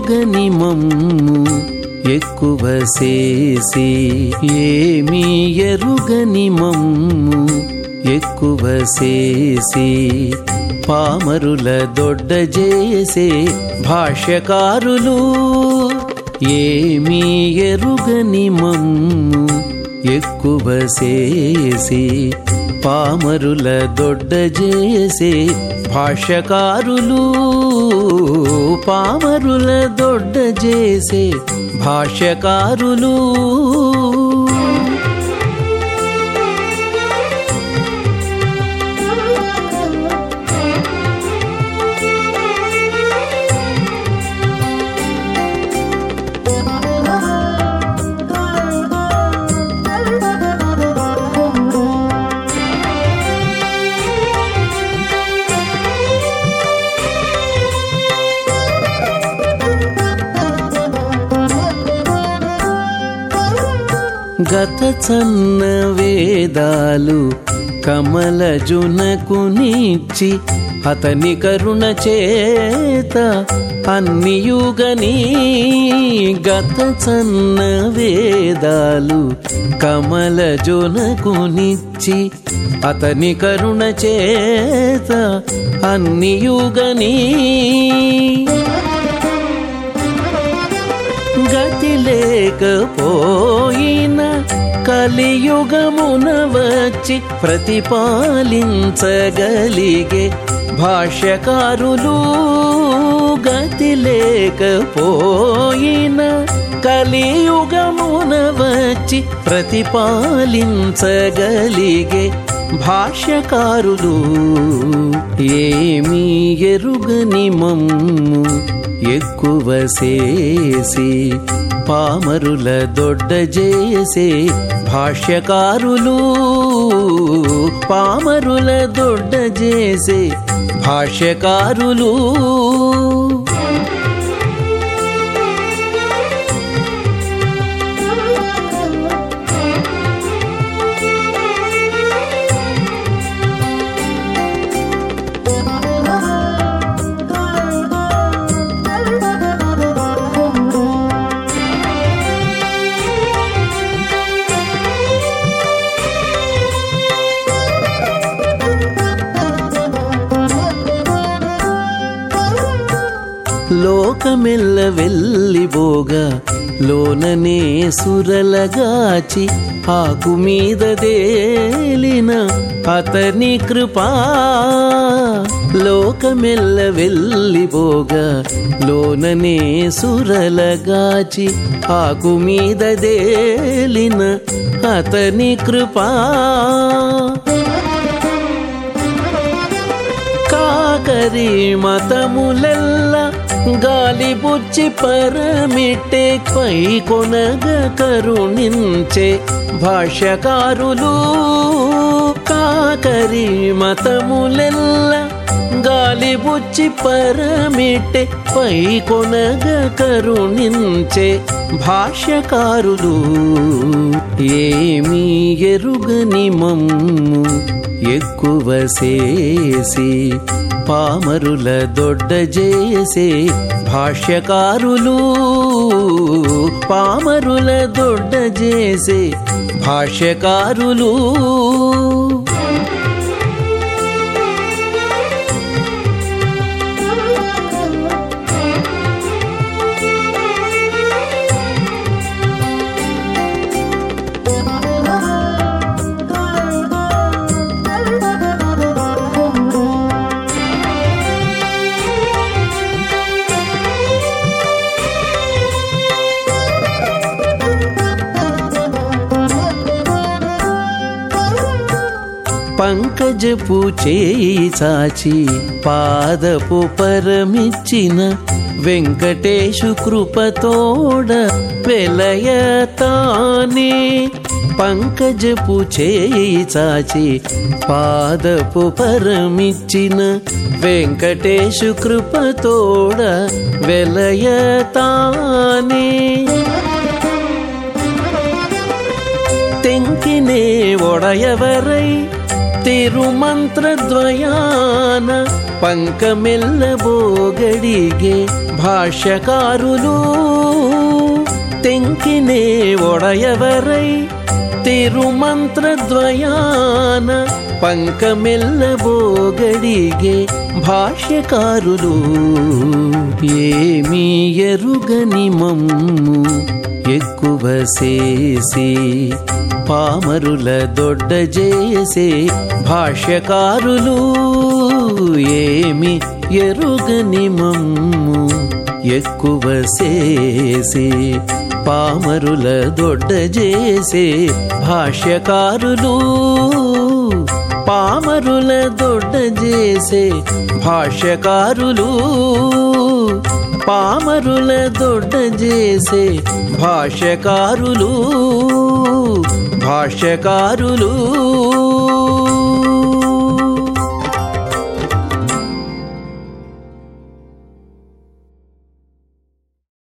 ఎరుగని మమ్ము ఎక్కువ చేసి ఏమీ ఎరుగని మమ్ము ఎక్కువ చేసి పామరుల దొడ్డ చేసే భాష్యకారులు ఏమీ ఎరుగని మమ్ము ఎక్కువ చేసి పామరుల దొడ్డ చేసే భాష్యకారులు పామరుల దొడ్డ చేసే భాష్యకారులు గత చన్న వేదాలు కమలజునకు నీచి అతని కరుణ చేత అన్నియుగని గత చన్న వేదాలు కమలజునకు నిచ్చి అతని కరుణ చేత అన్నియుగని గతి లేకపోయిన కలియుగమున వచ్చి ప్రతిపాలించగలిగే భాష్యకారులు గతి లేకపోయిన కలియుగమున వచ్చి ప్రతిపాలించగలిగే భాష్యకారులు ఏమీ ఎరుగని మమ్ము ఎక్కువ చేసి పామరుల దొడ్డ చేసే భాష్యకారులు పామరుల దొడ్డ చేసే భాష్యకారులు లోకమెల్ల వెళ్ళిబోగా లోననే సురలగాచి ఆకు మీద దేలిన అతని కృపా లోకమెల్ల వెళ్ళిబోగా లోననే సురలగాచి ఆకు మీద దేలిన అతని కృపా కాకరి మతములెల్ల గాలి బుచ్చి పరమిట్టే పై కొనగ కరుణించే భాష్యకారులు కాకరి మతములెల్ల గాలి బుచ్చి పరమిట్టే పై కొనగ కరుణించే భాష్యకారులు ఏమీ ఎరుగని మమ్ము ఎక్కువ చేసి పామరుల దొడ్డ చేసే భాష్యకారులు పామరుల దొడ్డ చేసే భాష్యకారులు పంకజపు చేయి చాచి పాదపు పరమిచ్చిన వెంకటేశు కృపతోడ వెలయతానే పంకజపు చేయి చాచి పాదపు పరమిచ్చిన వెంకటేశు కృపతోడ వెలయతానే తెంకినే ఒడయవరై తిరుమంత్రద్వయాన పంకమెల్లబోగడిగే భాష్యకారులు తెంకినే ఒడయవరై తిరుమంత్రద్వయాన పంకమెల్లబోగడిగే భాష్యకారులు ఏమీ ఎరుగని మమ్ము ఎక్కువ చేసి పామరుల దొడ్డ చేసే భాష్యకారులు ఏమి ఎరుగని మమ్ము ఎక్కువ చేసి పామరుల దొడ్డ చేసే భాష్యకారులు పామరుల దొడ్డ చేసే భాష్యకారులు పామరుల దొడ్డ చేసే భాష్యకారులు భాష్యకారులు